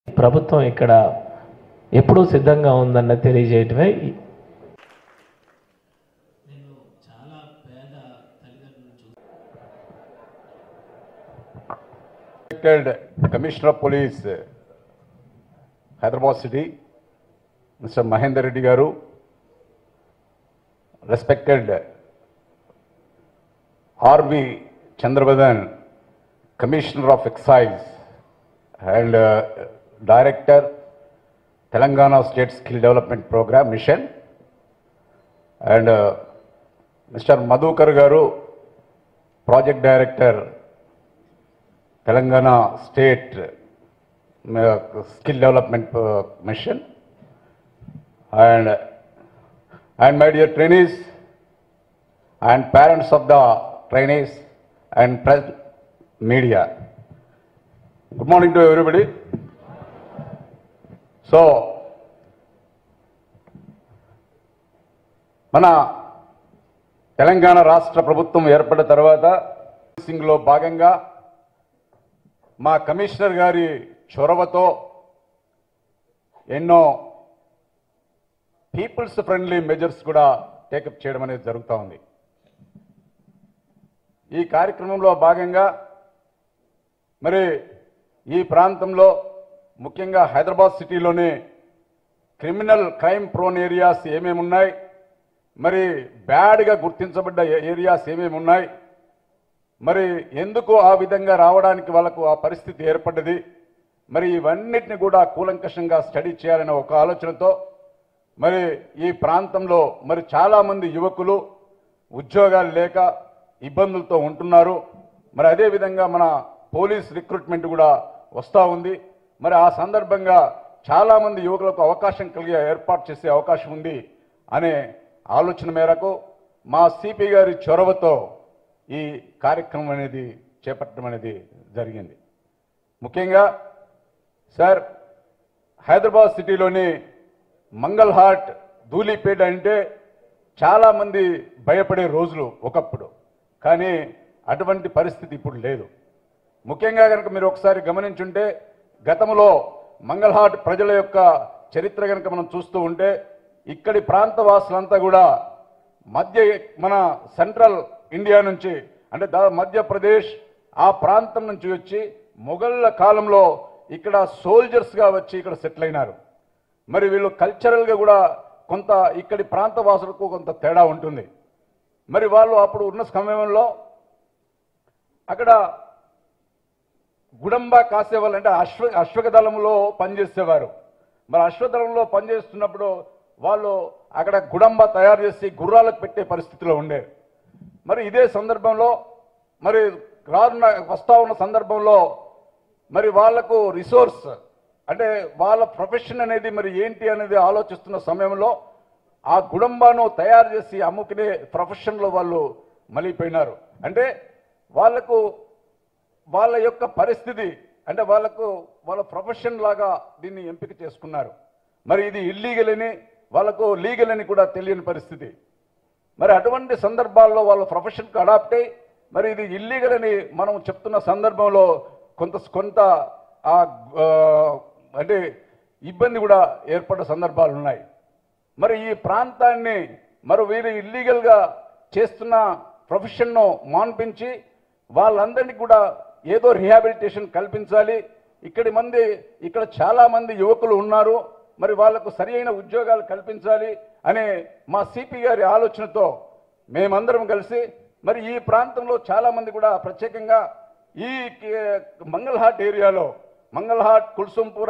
ప్రభుత్వం ఇక్కడ ఎప్పుడూ సిద్ధంగా ఉందన్న తెలియజేయటమే ఈ- respected Commissioner of Police, uh, Hyderabad City, Mr. Mahendra Reddy Garu, respected uh, R.B. Chandrabadan, Commissioner of Excise and uh, Director, Telangana State Skill Development Program Mission, and uh, Mr. Madhukar Garu, Project Director, Telangana State uh, Skill Development uh, Mission. And, and my dear trainees and parents of the trainees and press media. Good morning to everybody. So, మన తెలంగాణ రాష్ట్ర ప్రభుత్వం ఏర్పడిన తర్వాత సింగ్లో భాగంగా మా commissioner గారి చొరవతో ఎన్నో పీపుల్స్ ఫ్రెండ్లీ మెజర్స్ కూడా టేకప్ చేయడం అనేది జరుగుతూ ఉంది ఈ కార్యక్రమంలో భాగంగా మరి ఈ ప్రాంతంలో ముఖ్యంగా హైదరాబాద్ సిటీలోనే క్రిమినల్ క్రైమ్ ప్రోన్ ఏరియాస్ ఏమేమి ఉన్నాయి మరి బ్యాడ్గా గుర్తించబడ్డ ఏ- ఏరియాస్ ఏమేమి ఉన్నాయి మరి ఎందుకు ఆ విధంగా రావడానికి వాళ్ళకు ఆ పరిస్థితి ఏర్పడ్డది మరి ఇవన్నిటిని కూడా కూలంకషంగా స్టడీ చేయాలనే ఒక ఆలోచనతో మరి ఈ ప్రాంతంలో మరి చాలామంది యువకులు ఉద్యోగాలు లేక ఇబ్బందులతో ఉంటున్నారు మరి అదేవిధంగా మన పోలీస్ రిక్రూట్మెంట్ కూడా వస్తూ ఉంది మరి ఆ సందర్భంగా చాలామంది యువకులకు అవకాశం కలిగే ఏర్పాటు చేసే అవకాశం ఉంది అనే ఆలోచన మేరకు మా సిపి గారి చొరవతో ఈ కార్యక్రమం అనేది చేపట్టడం అనేది జరిగింది ముఖ్యంగా సార్ హైదరాబాద్ సిటీలోని మంగళ్ హాట్ ధూళిపేట అంటే చాలామంది భయపడే రోజులు ఒకప్పుడు కానీ అటువంటి పరిస్థితి ఇప్పుడు లేదు ముఖ్యంగా కనుక మీరు ఒకసారి గమనించుంటే గతంలో మంగళహాట్ ప్రజల యొక్క చరిత్ర కనుక మనం చూస్తూ ఉంటే ఇక్కడి ప్రాంత వాసులంతా కూడా మధ్య మన సెంట్రల్ ఇండియా నుంచి అంటే దా మధ్యప్రదేశ్ ఆ ప్రాంతం నుంచి వచ్చి మొఘళ్ళ కాలంలో ఇక్కడ సోల్జర్స్గా వచ్చి ఇక్కడ సెటిల్ అయినారు మరి వీళ్ళు కల్చరల్గా కూడా కొంత ఇక్కడి ప్రాంత వాసులకు కొంత తేడా ఉంటుంది మరి వాళ్ళు అప్పుడు ఉన్న సమయంలో అక్కడ గుడంబ కాసేవాళ్ళు అంటే అశ్వ అశ్వక దళంలో పనిచేసేవారు మరి అశ్వదళంలో పనిచేస్తున్నప్పుడు వాళ్ళు అక్కడ గుడంబ తయారు చేసి గుర్రాలకు పెట్టే పరిస్థితిలో ఉండేది మరి ఇదే సందర్భంలో మరి రానున్న వస్తా ఉన్న సందర్భంలో మరి వాళ్లకు రిసోర్స్ అంటే వాళ్ళ ప్రొఫెషన్ అనేది మరి ఏంటి అనేది ఆలోచిస్తున్న సమయంలో ఆ గుడంబాను తయారు చేసి అమ్ముకునే ప్రొఫెషన్లో వాళ్ళు మలిపోయినారు అంటే వాళ్లకు వాళ్ళ యొక్క పరిస్థితి అంటే వాళ్ళకు వాళ్ళ ప్రొఫెషన్ లాగా దీన్ని ఎంపిక చేసుకున్నారు మరి ఇది ఇల్లీగల్ అని వాళ్ళకు లీగల్ అని కూడా తెలియని పరిస్థితి మరి అటువంటి సందర్భాల్లో వాళ్ళ ప్రొఫెషన్కి అడాప్ట్ అయ్యి మరి ఇది ఇల్లీగల్ అని మనం చెప్తున్న సందర్భంలో కొంత కొంత ఆ ఆ, అంటే ఇబ్బంది కూడా ఏర్పడ్డ సందర్భాలు ఉన్నాయి మరి ఈ ప్రాంతాన్ని మరి వీరు ఇల్లీగల్గా చేస్తున్న ప్రొఫెషన్ను మాన్పించి వాళ్ళందరినీ కూడా ఏదో రిహాబిలిటేషన్ కల్పించాలి ఇక్కడి మంది ఇక్కడ చాలా మంది యువకులు ఉన్నారు మరి వాళ్లకు సరి అయిన ఉద్యోగాలు కల్పించాలి అనే మా సిపి గారి ఆలోచనతో మేమందరం కలిసి మరి ఈ ప్రాంతంలో చాలా మంది కూడా ప్రత్యేకంగా ఈ కే- మంగళహాట్ ఏరియాలో మంగళహాట్ కుల్సుంపుర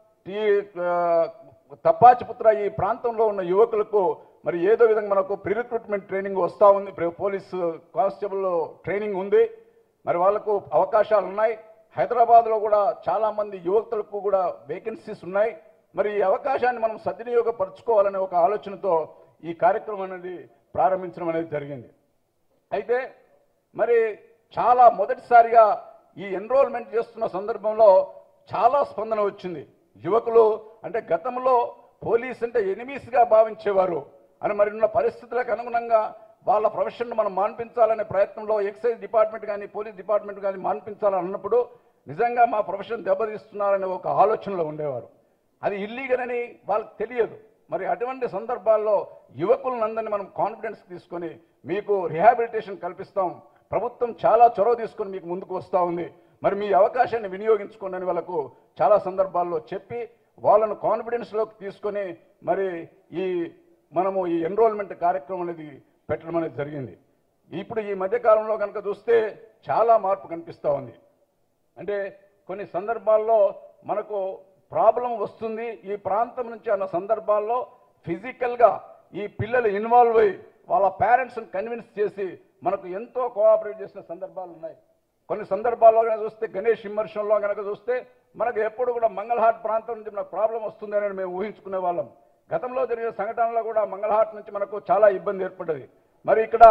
ఈ ఆ, తప్పాచిపుత్ర ఈ ప్రాంతంలో ఉన్న యువకులకు మరి ఏదో విధంగా మనకు ప్రీ రిక్రూట్మెంట్ ట్రైనింగ్ వస్తూ ఉంది ప్రి- పోలీసు కానిస్టేబుల్ ట్రైనింగ్ ఉంది మరి వాళ్ళకు అవకాశాలు ఉన్నాయి హైదరాబాద్లో కూడా చాలా మంది యువకులకు కూడా వేకెన్సీస్ ఉన్నాయి మరి ఈ అవకాశాన్ని మనం సద్వినియోగపరచుకోవాలనే ఒక ఆలోచనతో ఈ కార్యక్రమం అనేది ప్రారంభించడం అనేది జరిగింది అయితే మరి చాలా మొదటిసారిగా ఈ ఎన్రోల్మెంట్ చేస్తున్న సందర్భంలో చాలా స్పందన వచ్చింది యువకులు అంటే గతంలో పోలీస్ అంటే ఎనిమీస్గా భావించేవారు అని మరి ఉన్న పరిస్థితులకు అనుగుణంగా వాళ్ళ ప్రొఫెషన్ మనం మాన్పించాలనే ప్రయత్నంలో ఎక్సైజ్ డిపార్ట్మెంట్ కానీ పోలీస్ డిపార్ట్మెంట్ కానీ మాన్పించాలని అన్నప్పుడు నిజంగా మా ప్రొఫెషన్ దెబ్బతీస్తున్నారనే ఒక ఆలోచనలో ఉండేవారు అది ఇల్లీగల్ అని వాళ్ళకి తెలియదు మరి అటువంటి సందర్భాల్లో యువకులందరినీ మనం కాన్ఫిడెన్స్ తీసుకొని మీకు రిహాబిలిటేషన్ కల్పిస్తాం ప్రభుత్వం చాలా చొరవ తీసుకొని మీకు ముందుకు వస్తూ ఉంది మరి మీ అవకాశాన్ని వినియోగించుకోండి అని వాళ్ళకు చాలా సందర్భాల్లో చెప్పి వాళ్ళను కాన్ఫిడెన్స్లోకి తీసుకొని మరి ఈ మనము ఈ ఎన్రోల్మెంట్ కార్యక్రమం అనేది పెట్టడం అనేది జరిగింది ఇప్పుడు ఈ మధ్య కాలంలో కనుక చూస్తే చాలా మార్పు కనిపిస్తూ ఉంది అంటే కొన్ని సందర్భాల్లో మనకు ప్రాబ్లం వస్తుంది ఈ ప్రాంతం నుంచి అన్న సందర్భాల్లో ఫిజికల్గా ఈ పిల్లలు ఇన్వాల్వ్ అయ్యి వాళ్ళ పేరెంట్స్ని కన్విన్స్ చేసి మనకు ఎంతో కోఆపరేట్ చేసిన సందర్భాలు ఉన్నాయి కొన్ని సందర్భాల్లో కనుక చూస్తే గణేష్ ఇమ్మర్షన్లో కనుక చూస్తే మనకు ఎప్పుడు కూడా మంగళహాట్ ప్రాంతం నుంచి మనకు ప్రాబ్లం వస్తుందని మేము ఊహించుకునే వాళ్ళం గతంలో జరిగిన సంఘటనలో కూడా మంగళహాట్ నుంచి మనకు చాలా ఇబ్బంది ఏర్పడ్డది మరి ఇక్కడ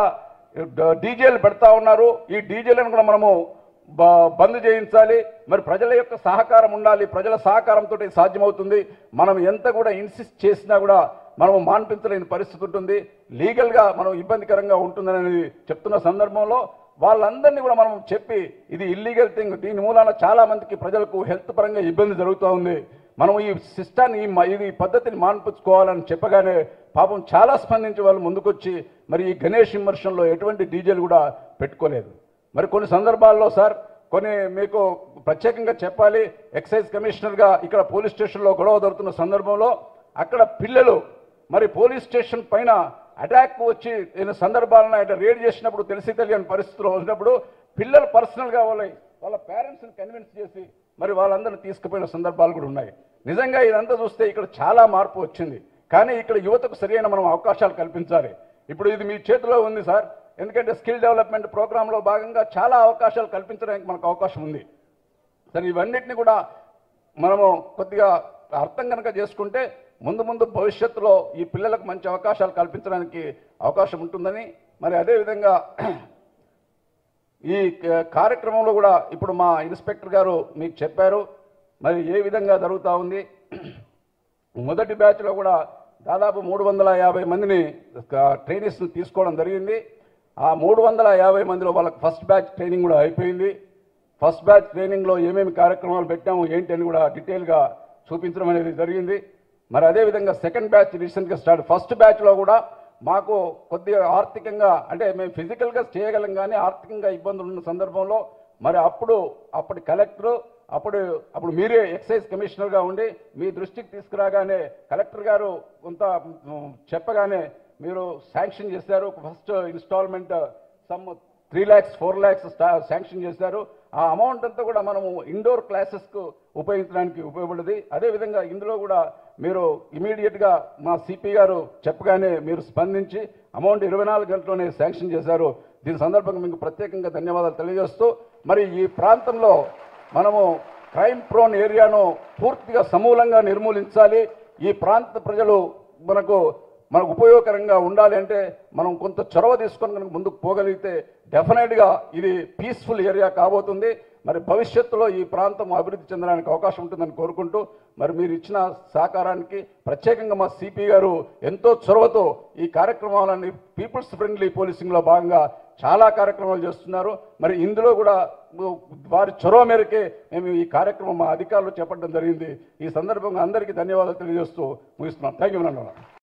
డీజేలు పెడతా ఉన్నారు ఈ డీజేలను కూడా మనము బ- బంద్ చేయించాలి మరి ప్రజల యొక్క సహకారం ఉండాలి ప్రజల సహకారంతో ఇది సాధ్యమవుతుంది మనం ఎంత కూడా ఇన్సిస్ట్ చేసినా కూడా మనం మాన్పించలేని పరిస్థితి ఉంటుంది లీగల్గా మనం ఇబ్బందికరంగా ఉంటుందనేది చెప్తున్న సందర్భంలో వాళ్ళందరినీ కూడా మనం చెప్పి ఇది ఇల్లీగల్ థింగ్ దీని మూలాన చాలా మందికి ప్రజలకు హెల్త్ పరంగా ఇబ్బంది జరుగుతూ ఉంది మనం ఈ సిస్టాన్ని ఈ మ- ఇది పద్ధతిని మాన్పించుకోవాలని చెప్పగానే పాపం చాలా స్పందించి వాళ్ళు ముందుకొచ్చి మరి ఈ గణేష్ ఇమ్మర్షన్లో ఎటువంటి డీజేలు కూడా పెట్టుకోలేదు మరి కొన్ని సందర్భాల్లో సార్ కొన్ని మీకు ప్రత్యేకంగా చెప్పాలి ఎక్సైజ్ కమిషనర్గా ఇక్కడ పోలీస్ స్టేషన్లో గొడవ జరుగుతున్న సందర్భంలో అక్కడ పిల్లలు మరి పోలీస్ స్టేషన్ పైన అటాక్ వచ్చి నేను సందర్భాలను ఆయన రేడ్ చేసినప్పుడు తెలిసి తెలియని పరిస్థితిలో ఉన్నప్పుడు పిల్లలు పర్సనల్గా వాళ్ళ వాళ్ళ పేరెంట్స్ని కన్విన్స్ చేసి మరి వాళ్ళందరినీ తీసుకుపోయిన సందర్భాలు కూడా ఉన్నాయి నిజంగా ఇదంతా చూస్తే ఇక్కడ చాలా మార్పు వచ్చింది కానీ ఇక్కడ యువతకు సరైన మనం అవకాశాలు కల్పించాలి ఇప్పుడు ఇది మీ చేతిలో ఉంది సార్ ఎందుకంటే స్కిల్ డెవలప్మెంట్ ప్రోగ్రాంలో భాగంగా చాలా అవకాశాలు కల్పించడానికి మనకు అవకాశం ఉంది సరే ఇవన్నిటిని కూడా మనము కొద్దిగా అర్థం కనుక చేసుకుంటే ముందు ముందు భవిష్యత్తులో ఈ పిల్లలకు మంచి అవకాశాలు కల్పించడానికి అవకాశం ఉంటుందని మరి అదేవిధంగా ఈ క- కార్యక్రమంలో కూడా ఇప్పుడు మా ఇన్స్పెక్టర్ గారు మీకు చెప్పారు మరి ఏ విధంగా జరుగుతూ ఉంది మొదటి బ్యాచ్లో కూడా దాదాపు మూడు వందల యాభై మందిని ట్రైనీస్ని తీసుకోవడం జరిగింది ఆ మూడు వందల యాభై మందిలో వాళ్ళకి ఫస్ట్ బ్యాచ్ ట్రైనింగ్ కూడా అయిపోయింది ఫస్ట్ బ్యాచ్ ట్రైనింగ్లో ఏమేమి కార్యక్రమాలు పెట్టాము ఏంటి అని కూడా డీటెయిల్గా చూపించడం అనేది జరిగింది మరి అదేవిధంగా సెకండ్ బ్యాచ్ రీసెంట్గా స్టార్ట్ ఫస్ట్ బ్యాచ్లో కూడా మాకు కొద్దిగా ఆర్థికంగా అంటే మేము ఫిజికల్గా చేయగలం కానీ ఆర్థికంగా ఇబ్బందులు ఉన్న సందర్భంలో మరి అప్పుడు అప్పటి కలెక్టర్ అప్పుడు అప్పుడు మీరే ఎక్సైజ్ కమిషనర్గా ఉండి మీ దృష్టికి తీసుకురాగానే కలెక్టర్ గారు కొంత మ్, చెప్పగానే మీరు శాంక్షన్ చేశారు first instalment some three lakhs four lakhs sanction చేశారు ఆ అమౌంట్ అంతా కూడా మనము ఇండోర్ క్లాసెస్కు ఉపయోగించడానికి ఉపయోగపడింది అదేవిధంగా ఇందులో కూడా మీరు ఇమీడియట్గా మా సిపి గారు చెప్పగానే మీరు స్పందించి అమౌంట్ ఇరవై నాలుగు గంటల్లోనే శాంక్షన్ చేశారు దీని సందర్భంగా మీకు ప్రత్యేకంగా ధన్యవాదాలు తెలియజేస్తూ మరి ఈ ప్రాంతంలో మనము క్రైమ్ ప్రోన్ ఏరియాను పూర్తిగా సమూలంగా నిర్మూలించాలి ఈ ప్రాంత ప్రజలు మనకు మనకు ఉపయోగకరంగా ఉండాలి అంటే మనం కొంత చొరవ తీసుకొని కనుక ముందుకు పోగలిగితే డెఫినెట్గా ఇది పీస్ఫుల్ ఏరియా కాబోతుంది మరి భవిష్యత్తులో ఈ ప్రాంతం అభివృద్ధి చెందడానికి అవకాశం ఉంటుందని కోరుకుంటూ మరి మీరు ఇచ్చిన సహకారానికి ప్రత్యేకంగా మా సిపి గారు ఎంతో చొరవతో ఈ కార్యక్రమాలన్నీ పీపుల్స్ ఫ్రెండ్లీ పోలీసింగ్లో భాగంగా చాలా కార్యక్రమాలు చేస్తున్నారు మరి ఇందులో కూడా వారి చొరవ మేరకే మేము ఈ కార్యక్రమం మా అధికారులు చేపట్టడం జరిగింది ఈ సందర్భంగా అందరికీ ధన్యవాదాలు తెలియజేస్తూ ముగిస్తున్నాం థ్యాంక్ యూ